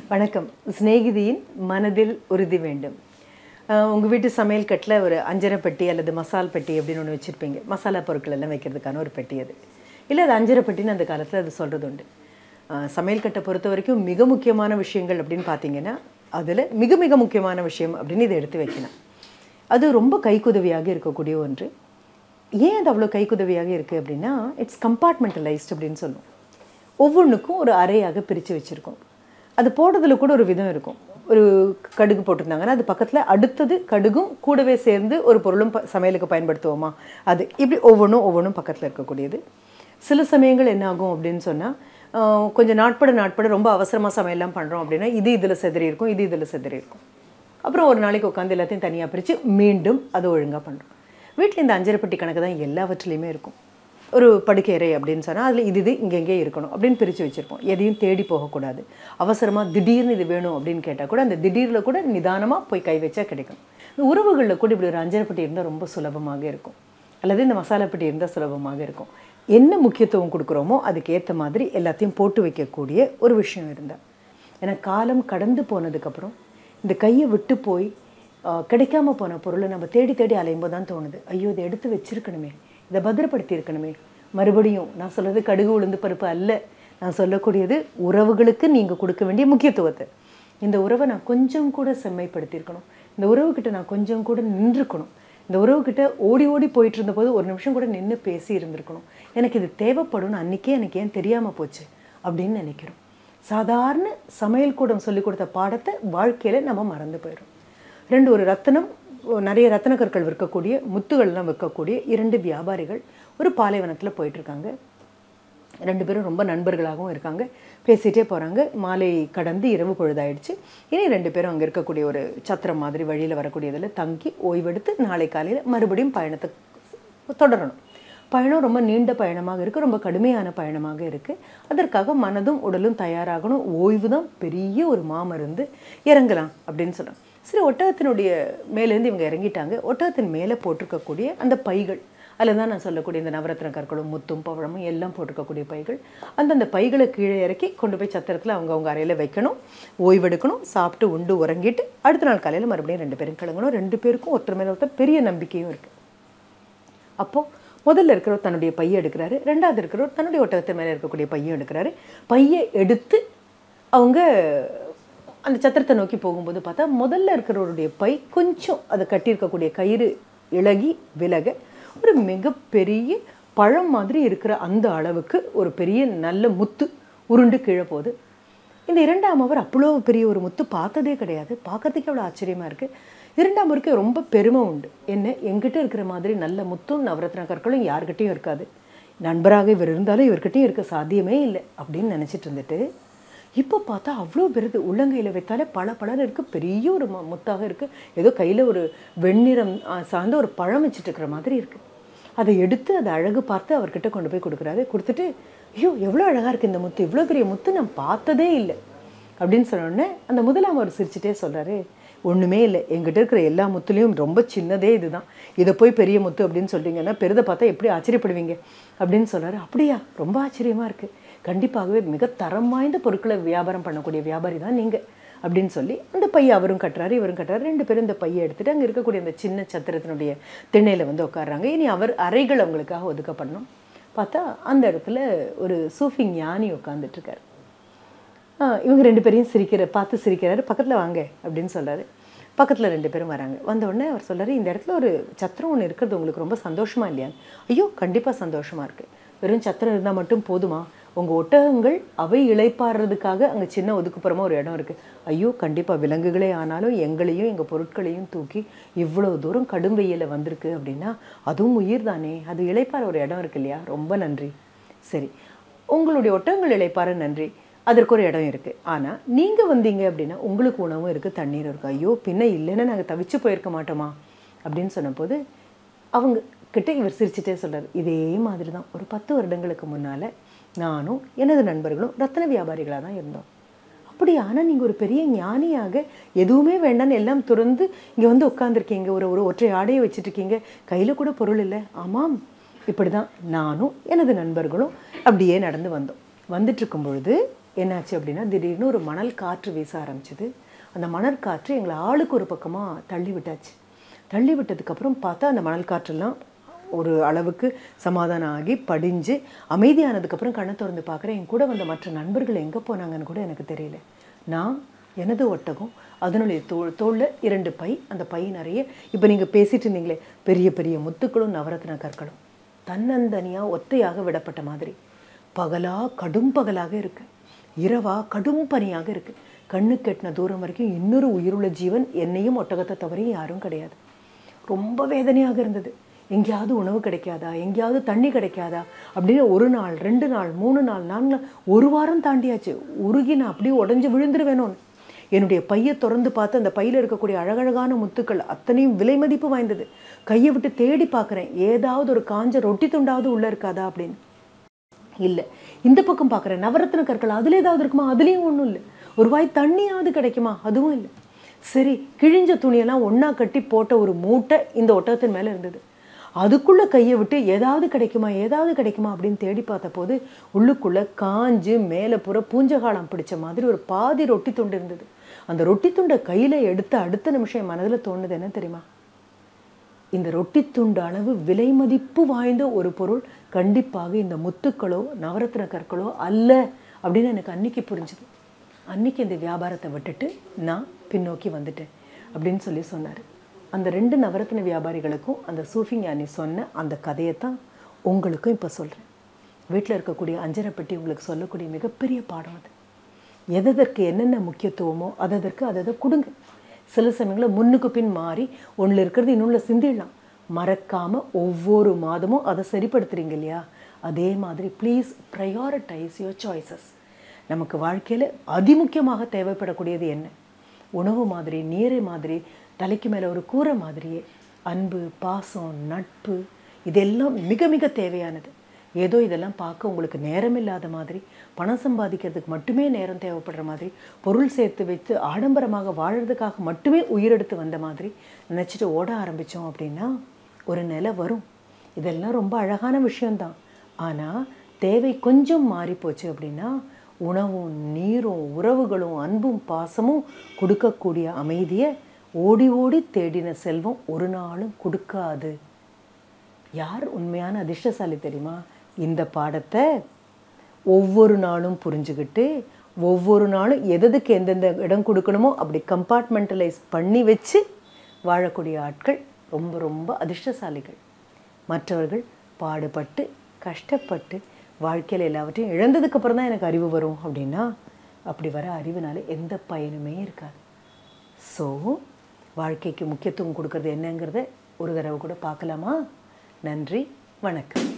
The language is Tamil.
வணக்கம் சிநேகிதியின் மனதில் உறுதி வேண்டும் உங்கள் வீட்டு சமையல் கட்டில் ஒரு அஞ்சரை பெட்டி அல்லது மசால் பெட்டி அப்படின்னு ஒன்று வச்சுருப்பீங்க மசாலா பொருட்கள் எல்லாம் வைக்கிறதுக்கான ஒரு பெட்டி அது இல்லை அது அஞ்சரை பெட்டின்னு அந்த காலத்தில் அது சொல்கிறது உண்டு அஹ், சமையல் கட்டை பொறுத்த வரைக்கும் மிக முக்கியமான விஷயங்கள் அப்படின்னு பார்த்தீங்கன்னா அதில் மிக மிக முக்கியமான விஷயம் அப்படின்னு இதை எடுத்து வைக்கணும் அது ரொம்ப கைக்குதவியாக இருக்கக்கூடிய ஒன்று ஏன் அது அவ்வளோ கைக்குதவியாக இருக்குது அப்படின்னா இட்ஸ் கம்பார்ட்மெண்டலைஸ்ட் அப்படின்னு சொல்லுவோம் ஒவ்வொன்றுக்கும் ஒரு அறையாக பிரித்து வச்சுருக்கோம் அது போடுறதுல கூட ஒரு விதம் இருக்கும் ஒரு கடுகு போட்டிருந்தாங்கன்னா அது பக்கத்தில் அடுத்தது கடுகும் கூடவே சேர்ந்து ஒரு பொருளும் ப- சமையலுக்கு பயன்படுத்துவோமா அது இப்படி ஒவ்வொன்றும் ஒவ்வொன்றும் பக்கத்தில் இருக்கக்கூடியது சில சமயங்கள் என்ன ஆகும் அப்படின்னு சொன்னால் கொஞ்சம் நாட்பட நாட்பட ரொம்ப அவசரமாக சமையல்லாம் பண்ணுறோம் அப்படின்னா இது இதில் செதறி இருக்கும் இது இதில் செதறி இருக்கும் அப்புறம் ஒரு நாளைக்கு உட்காந்து எல்லாத்தையும் தனியாக பிரித்து மீண்டும் அதை ஒழுங்காக பண்ணுறோம் வீட்டில் இந்த அஞ்சரை பெட்டி கணக்கு தான் எல்லாவற்றிலையுமே இருக்கும் ஒரு படுக்கை அறை அப்படின்னு சொன்னால் அதில் இது இது இங்கெங்கே இருக்கணும் அப்படின்னு பிரித்து வச்சுருப்போம் எதையும் தேடி போகக்கூடாது அவசரமாக திடீர்னு இது வேணும் அப்படின்னு கேட்டால் கூட அந்த திடீரில் கூட நிதானமாக போய் கை வச்சா கிடைக்கும் இந்த உறவுகளில் கூட இப்படி ஒரு அஞ்சரை பெட்டி இருந்தால் ரொம்ப சுலபமாக இருக்கும் அல்லது இந்த மசாலா பெட்டி இருந்தால் சுலபமாக இருக்கும் என்ன முக்கியத்துவம் கொடுக்குறோமோ அதுக்கு ஏற்ற மாதிரி எல்லாத்தையும் போட்டு வைக்கக்கூடிய ஒரு விஷயம் இருந்தால் ஏன்னா காலம் கடந்து போனதுக்கப்புறம் இந்த கையை விட்டு போய் ஆஹ், கிடைக்காம போன பொருளை நம்ம தேடி தேடி அலையும்போது தான் தோணுது ஐயோ இதை எடுத்து வச்சிருக்கணுமே இதை பத்திரப்படுத்தி இருக்கணுமே மறுபடியும் நான் சொல்றது கடுகு உளுந்து பருப்பு அல்ல நான் சொல்லக்கூடியது உறவுகளுக்கு நீங்கள் கொடுக்க வேண்டிய முக்கியத்துவத்தை இந்த உறவை நான் கொஞ்சம் கூட செம்மைப்படுத்தியிருக்கணும் இந்த உறவுகிட்ட நான் கொஞ்சம் கூட நின்றுக்கணும் இந்த உறவுகிட்ட ஓடி ஓடி போயிட்டு இருந்தபோது ஒரு நிமிஷம் கூட நின்று பேசி இருந்திருக்கணும் எனக்கு இது தேவைப்படும்னு அன்றைக்கே எனக்கு ஏன் தெரியாமல் போச்சு அப்படின்னு நினைக்கிறோம் சாதாரண சமையல் கூடம் சொல்லிக் கொடுத்த பாடத்தை வாழ்க்கையில் நம்ம மறந்து போயிடும் ரெண்டு ஒரு ரத்தினம் நிறைய ரத்தின கற்கள் விற்கக்கூடிய முத்துகள்லாம் விற்கக்கூடிய இரண்டு வியாபாரிகள் ஒரு பாலைவனத்தில் போயிட்டுருக்காங்க ரெண்டு பேரும் ரொம்ப நண்பர்களாகவும் இருக்காங்க பேசிகிட்டே போகிறாங்க மாலை கடந்து இரவு பொழுதாயிடுச்சு இனி ரெண்டு பேரும் அங்கே இருக்கக்கூடிய ஒரு சத்திரம் மாதிரி வழியில் வரக்கூடியதில் தங்கி ஓய்வெடுத்து நாளை காலையில் மறுபடியும் பயணத்தை தொடரணும் பயணம் ரொம்ப நீண்ட பயணமாக இருக்குது ரொம்ப கடுமையான பயணமாக இருக்குது அதற்காக மனதும் உடலும் தயாராகணும் ஓய்வு தான் பெரிய ஒரு மாமருந்து இறங்கலாம் அப்படின்னு சொன்னாங்க சரி ஒட்டகத்தினுடைய மேலேருந்து இவங்க இறங்கிட்டாங்க ஒட்டகத்தின் மேலே போட்டிருக்கக்கூடிய அந்த பைகள் அதில் தான் நான் சொல்லக்கூடிய இந்த நவரத்ன கற்களும் முத்தும் பவழமும் எல்லாம் போட்டிருக்கக்கூடிய பைகள் அந்தந்த பைகளை கீழே இறக்கி கொண்டு போய் சத்திரத்தில் அவங்க அவங்க அறையில் வைக்கணும் ஓய்வெடுக்கணும் சாப்பிட்டு உண்டு உறங்கிட்டு அடுத்த நாள் காலையில் மறுபடியும் ரெண்டு பேரும் கிளம்பணும் ரெண்டு பேருக்கும் ஒருத்தர் மேலே ஒருத்தர் பெரிய நம்பிக்கையும் இருக்குது அப்போது முதல்ல இருக்கிறவர் தன்னுடைய பையை எடுக்கிறாரு ரெண்டாவது இருக்கிறவர் தன்னுடைய ஒட்டகத்து மேலே இருக்கக்கூடிய பையும் எடுக்கிறாரு பையை எடுத்து அவங்க அந்த சத்திரத்தை நோக்கி போகும்போது பார்த்தா முதல்ல இருக்கிறவருடைய பை கொஞ்சம் அதை கட்டியிருக்கக்கூடிய கயிறு இழகி விலக ஒரு மிகப்பெரிய பழம் மாதிரி இருக்கிற அந்த அளவுக்கு ஒரு பெரிய நல்ல முத்து உருண்டு கீழே போகுது இந்த இரண்டாம் அவர் அவ்வளோ பெரிய ஒரு முத்து பார்த்ததே கிடையாது பார்க்கறதுக்கே அவ்வளோ ஆச்சரியமாக இருக்குது இரண்டாம் அவருக்கு ரொம்ப பெருமை உண்டு என்ன எங்கிட்ட இருக்கிற மாதிரி நல்ல முத்தும் நவரத்ன கற்களும் யார்கிட்டயும் இருக்காது நண்பராக இவர் இருந்தாலும் இவர்கிட்டயும் இருக்க சாத்தியமே இல்லை அப்படின்னு நினச்சிட்டு இருந்துட்டு இப்போ பார்த்தா அவ்வளோ பெருது உள்ளங்கையில் வைத்தாலே பல பலர் இருக்குது பெரிய ஒரு மு- முத்தாக இருக்குது ஏதோ கையில் ஒரு வெண்ணிறம் ஆ, சார்ந்த ஒரு பழம் வச்சுட்டு இருக்கிற மாதிரி இருக்குது அதை எடுத்து அதை அழகு பார்த்து அவர்கிட்ட கொண்டு போய் கொடுக்குறாரு கொடுத்துட்டு ஐயோ எவ்வளோ அழகாக இருக்குது இந்த முத்து இவ்வளோ பெரிய முத்து நான் பார்த்ததே இல்லை அப்படின்னு சொன்ன உடனே அந்த முதலாம் அவர் சிரிச்சிட்டே சொல்கிறாரு ஒன்றுமே இல்லை எங்கிட்ட இருக்கிற எல்லா முத்துலேயும் ரொம்ப சின்னதே இதுதான் இதை போய் பெரிய முத்து அப்படின்னு சொல்றீங்கன்னா பெரிதை பார்த்தா எப்படி ஆச்சரியப்படுவீங்க அப்படின்னு சொல்றாரு அப்படியா ரொம்ப ஆச்சரியமாக இருக்குது கண்டிப்பாகவே மிக தரம் வாய்ந்த பொருட்களை வியாபாரம் பண்ணக்கூடிய வியாபாரி தான் நீங்கள் அப்படின்னு சொல்லி அந்த பையை அவரும் கட்டுறாரு இவரும் கட்டுறாரு ரெண்டு பேரும் இந்த பையை எடுத்துட்டு அங்கே இருக்கக்கூடிய அந்த சின்ன சத்திரத்தினுடைய திண்ணையில் வந்து உட்கார்றாங்க இனி அவர் அறைகள் அவங்களுக்காக ஒதுக்கப்படணும் பார்த்தா அந்த இடத்துல ஒரு சூஃபி ஞானி உட்காந்துட்டு இருக்காரு ஆ, இவங்க ரெண்டு பேரையும் சிரிக்கிற பார்த்து சிரிக்கிறாரு பக்கத்தில் வாங்க அப்படின்னு சொல்றாரு பக்கத்தில் ரெண்டு பேரும் வராங்க வந்த உடனே அவர் சொல்றாரு இந்த இடத்துல ஒரு சத்திரம் ஒன்று இருக்கிறது உங்களுக்கு ரொம்ப சந்தோஷமா இல்லையா ஐயோ கண்டிப்பாக சந்தோஷமா இருக்கு வெறும் சத்திரம் இருந்தால் மட்டும் போதுமா உங்கள் ஒட்டகங்கள் அவை இளைப்பாடுறதுக்காக அங்கே சின்ன ஒதுக்குப்புறமா ஒரு இடம் இருக்குது ஐயோ கண்டிப்பாக விலங்குகளே ஆனாலும் எங்களையும் எங்கள் பொருட்களையும் தூக்கி இவ்வளோ தூரம் கடும் வெயில வந்திருக்கு அப்படின்னா அதுவும் உயிர் தானே அது இளைப்பாற ஒரு இடம் இருக்கு இல்லையா ரொம்ப நன்றி சரி உங்களுடைய ஒட்டகங்கள் இளைப்பாற நன்றி அதற்கு ஒரு இடம் இருக்குது ஆனால் நீங்கள் வந்தீங்க அப்படின்னா உங்களுக்கு உணவும் இருக்குது தண்ணீரும் இருக்குது ஐயோ பின்ன இல்லைன்னா நாங்கள் தவிச்சு போயிருக்க மாட்டோமா அப்படின்னு சொன்னபோது அவங்க கிட்ட இவர் சிரிச்சிட்டே சொல்றாரு இதே மாதிரி தான் ஒரு பத்து வருடங்களுக்கு முன்னால் நானும் எனது நண்பர்களும் ரத்தின வியாபாரிகளாக தான் இருந்தோம் அப்படி ஆனால் நீங்கள் ஒரு பெரிய ஞானியாக எதுவுமே வேண்டாம்னு எல்லாம் துறந்து இங்கே வந்து உட்காந்துருக்கீங்க ஒரு ஒரு ஒற்றை ஆடையை வச்சுட்டு இருக்கீங்க கையில் கூட பொருள் இல்லை ஆமாம் இப்படி தான் நானும் எனது நண்பர்களும் அப்படியே நடந்து வந்தோம் வந்துட்டு இருக்கும் பொழுது என்னாச்சு அப்படின்னா திடீர்னு ஒரு மணல் காற்று வீச ஆரம்பிச்சது அந்த மணல் காற்று எங்களை ஆளுக்கு ஒரு பக்கமாக தள்ளி விட்டாச்சு தள்ளி விட்டதுக்கப்புறம் பார்த்தா அந்த மணல் காற்றெல்லாம் ஒரு அளவுக்கு சமாதானம் ஆகி படிஞ்சு அமைதியானதுக்கப்புறம் கண்ணை திறந்து பார்க்குறேன் என் கூட வந்த மற்ற நண்பர்கள் எங்கே போனாங்கன்னு கூட எனக்கு தெரியல நான் எனது ஒட்டகம் அதனுடைய தோல் தோளில் இரண்டு பை அந்த பை நிறைய இப்போ நீங்கள் பேசிட்டு இருந்தீங்களே பெரிய பெரிய முத்துக்களும் நவரத்ன கற்களும் தன்னந்தனியாக ஒத்தையாக விடப்பட்ட மாதிரி பகலா கடும் பகலாக இருக்கு இரவா கடும் பனியாக இருக்கு கண்ணு கெட்டின தூரம் வரைக்கும் இன்னொரு உயிருள்ள ஜீவன் என்னையும் ஒட்டகத்தை தவிர யாரும் கிடையாது ரொம்ப வேதனையாக இருந்தது எங்கேயாவது உணவு கிடைக்காதா எங்கேயாவது தண்ணி கிடைக்காதா அப்படின்னு ஒரு நாள் ரெண்டு நாள் மூணு நாள் நான்கு நாள் ஒரு வாரம் தாண்டியாச்சு உருகி நான் அப்படியே உடஞ்சி விழுந்துருவேணும்னு என்னுடைய பையை திறந்து பார்த்து அந்த பையில் இருக்கக்கூடிய அழகழகான முத்துக்கள் அத்தனையும் விலை மதிப்பு வாய்ந்தது கையை விட்டு தேடி பார்க்குறேன் ஏதாவது ஒரு காஞ்ச ரொட்டி துண்டாவது உள்ளே இருக்காதா அப்படின்னு இல்லை இந்த பக்கம் பார்க்குறேன் நவரத்ன கற்கள் அதில் ஏதாவது இருக்குமா அதுலேயும் ஒன்றும் இல்லை ஒரு வாய் தண்ணியாவது கிடைக்குமா அதுவும் இல்லை சரி கிழிஞ்ச துணியெல்லாம் ஒன்றா கட்டி போட்ட ஒரு மூட்டை இந்த ஒட்டகத்தின் மேலே இருந்தது அதுக்குள்ளே கையை விட்டு ஏதாவது கிடைக்குமா ஏதாவது கிடைக்குமா அப்படின்னு தேடி பார்த்த போது உள்ளுக்குள்ளே காஞ்சு மேலே புற பூஞ்சகாலம் பிடிச்ச மாதிரி ஒரு பாதி ரொட்டி துண்டு இருந்தது அந்த ரொட்டி துண்டை கையில் எடுத்த அடுத்த நிமிஷம் என் மனதில் தோணுது என்ன தெரியுமா இந்த ரொட்டி துண்டு அளவு விலை மதிப்பு வாய்ந்த ஒரு பொருள் கண்டிப்பாக இந்த முத்துக்களோ நவரத்ன கற்களோ அல்ல அப்படின்னு எனக்கு அன்னைக்கு புரிஞ்சுது அன்னைக்கு இந்த வியாபாரத்தை விட்டுட்டு நான் பின்னோக்கி வந்துட்டேன் அப்படின்னு சொல்லி சொன்னார் அந்த ரெண்டு நவரத்ன வியாபாரிகளுக்கும் அந்த சூஃபி ஞானி சொன்ன அந்த கதையை தான் உங்களுக்கும் இப்போ சொல்கிறேன் வீட்டில் இருக்கக்கூடிய அஞ்சரை பெட்டி உங்களுக்கு சொல்லக்கூடிய மிகப்பெரிய பாடம் அது எதற்கு என்னென்ன முக்கியத்துவமோ அதற்கு அதை கொடுங்க சில சமயங்களில் முன்னுக்கு பின் மாறி ஒன்றில் இருக்கிறது இன்னொன்று சிந்திடலாம் மறக்காமல் ஒவ்வொரு மாதமும் அதை சரிப்படுத்துறீங்க இல்லையா அதே மாதிரி ப்ளீஸ் ப்ரையாரிட்டைஸ் யுவர் சாய்ஸஸ் நமக்கு வாழ்க்கையில் அதிமுக்கியமாக தேவைப்படக்கூடியது என்ன உணவு மாதிரி நீரை மாதிரி தலைக்கு மேலே ஒரு கூரை மாதிரியே அன்பு பாசம் நட்பு இதெல்லாம் மிக மிக தேவையானது ஏதோ இதெல்லாம் பார்க்க உங்களுக்கு நேரம் இல்லாத மாதிரி பணம் சம்பாதிக்கிறதுக்கு மட்டுமே நேரம் தேவைப்படுற மாதிரி பொருள் சேர்த்து வைத்து ஆடம்பரமாக வாழறதுக்காக மட்டுமே உயிரெடுத்து வந்த மாதிரி நினச்சிட்டு ஓட ஆரம்பித்தோம் அப்படின்னா ஒரு நிலை வரும் இதெல்லாம் ரொம்ப அழகான விஷயம்தான் ஆனால் தேவை கொஞ்சம் மாறி போச்சு அப்படின்னா உணவும் நீரும் உறவுகளும் அன்பும் பாசமும் கொடுக்கக்கூடிய அமைதியை ஓடி ஓடி தேடின செல்வம் ஒரு நாளும் கொடுக்காது யார் உண்மையான அதிர்ஷ்டசாலி தெரியுமா இந்த பாடத்தை ஒவ்வொரு நாளும் புரிஞ்சுக்கிட்டு ஒவ்வொரு நாளும் எதுக்கு எந்தெந்த இடம் கொடுக்கணுமோ அப்படி கம்பார்ட்மெண்டலைஸ் பண்ணி வச்சு வாழக்கூடிய ஆட்கள் ரொம்ப ரொம்ப அதிர்ஷ்டசாலிகள் மற்றவர்கள் பாடுபட்டு கஷ்டப்பட்டு வாழ்க்கையில் எல்லாவற்றையும் இழந்ததுக்கு அப்புறம் தான் எனக்கு அறிவு வரும் அப்படின்னா அப்படி வர அறிவுனால எந்த பயனுமே இருக்காது ஸோ வாழ்க்கைக்கு முக்கியத்துவம் கொடுக்கறது என்னங்கிறத ஒரு தடவை கூட பார்க்கலாமா நன்றி வணக்கம்